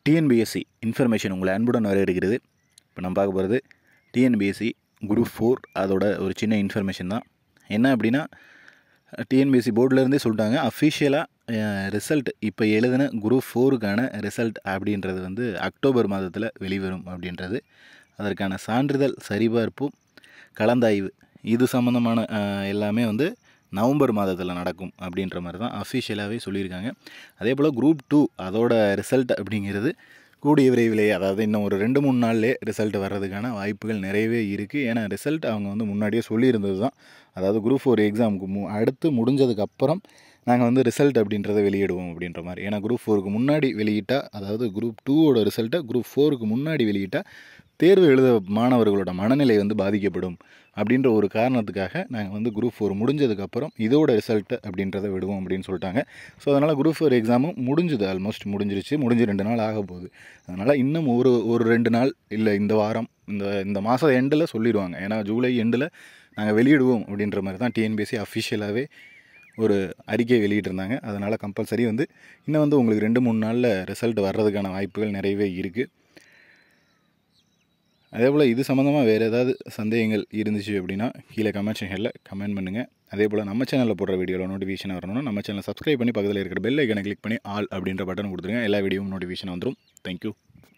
TNPSC information உங்களை அன்புடன் வரவேற்கிறது இப்போ நம்ம பார்க்க போகிறது டிஎன்பிஎஸ்சி குரூப் ஃபோர் அதோட ஒரு சின்ன இன்ஃபர்மேஷன் தான் என்ன அப்படின்னா டிஎன்பிஎஸ்சி போர்டிலேருந்தே சொல்லிட்டாங்க அஃபிஷியலாக ரிசல்ட் இப்போ எழுதின குரூப் ஃபோருக்கான ரிசல்ட் அப்படின்றது வந்து அக்டோபர் மாதத்தில் வெளிவரும் அப்படின்றது அதற்கான சான்றிதழ் சரிபார்ப்பும் கலந்தாய்வு இது சம்மந்தமான அஹ், எல்லாமே வந்து நவம்பர் மாதத்தில் நடக்கும் அப்படின்ற மாதிரி தான் அஃபிஷியலாகவே சொல்லியிருக்காங்க அதே போல் குரூப் டூ அதோட ரிசல்ட் அப்படிங்கிறது கூடிய விரைவிலேயே அதாவது இன்னும் ஒரு ரெண்டு மூணு நாள்லேயே ரிசல்ட் வர்றதுக்கான வாய்ப்புகள் நிறையவே இருக்குது ஏன்னா ரிசல்ட் அவங்க வந்து முன்னாடியே சொல்லியிருந்தது தான் அதாவது குரூப் ஃபோர் எக்ஸாமுக்கு மு அடுத்து முடிஞ்சதுக்கப்புறம் நாங்கள் வந்து ரிசல்ட் அப்படின்றத வெளியிடுவோம் அப்படின்ற மாதிரி ஏன்னா குரூப் ஃபோருக்கு முன்னாடி வெளியிட்டால் அதாவது குரூப் டூவோட ரிசல்ட்டை குரூப் ஃபோருக்கு முன்னாடி வெளியிட்டால் தேர்வு எழுத மாணவர்களோட மனநிலை வந்து பாதிக்கப்படும் அப்படின்ற ஒரு காரணத்துக்காக நாங்கள் வந்து குரூப் ஃபோர் முடிஞ்சதுக்கப்புறம் இதோட ரிசல்ட்டு அப்படின்றத விடுவோம் அப்படின்னு சொல்லிட்டாங்க ஸோ அதனால் குரூப் ஃபோர் எக்ஸாமும் முடிஞ்சுது ஆல்மோஸ்ட் முடிஞ்சிருச்சு முடிஞ்சு ரெண்டு நாள் ஆக போகுது அதனால் இன்னும் ஒரு ஒரு ரெண்டு நாள் இல்லை இந்த வாரம் இந்த இந்த மாதம் எண்டில் சொல்லிடுவாங்க ஏன்னா ஜூலை எண்டில் நாங்கள் வெளியிடுவோம் அப்படின்ற மாதிரி தான் டிஎன்பிஎஸ்சி அஃபிஷியலாகவே ஒரு அறிக்கை வெளியிட்டிருந்தாங்க அதனால் கம்பல்சரி வந்து இன்னும் வந்து உங்களுக்கு ரெண்டு மூணு நாளில் ரிசல்ட் வர்றதுக்கான வாய்ப்புகள் நிறையவே இருக்குது அதே போல் இது சம்மந்தமாக வேறு ஏதாவது சந்தேகங்கள் இருந்துச்சு அப்படின்னா கீழே கமெண்ட் செக்ஷனில் கமெண்ட் பண்ணுங்கள் அதே போல் நம்ம சேனலில் போடுற வீடியோவில் நோட்டிஃபிகேஷன் வரணும்னா நம்ம சேனலை சப்ஸ்கிரைப் பண்ணி பக்கத்தில் இருக்கிற பெல் ஐக்கனை கிளிக் பண்ணி ஆல் அப்படின்ற பட்டன் கொடுத்துருங்க எல்லா வீடியோவும் நோட்டிஃபிகேஷன் வந்துடும் தேங்க்யூ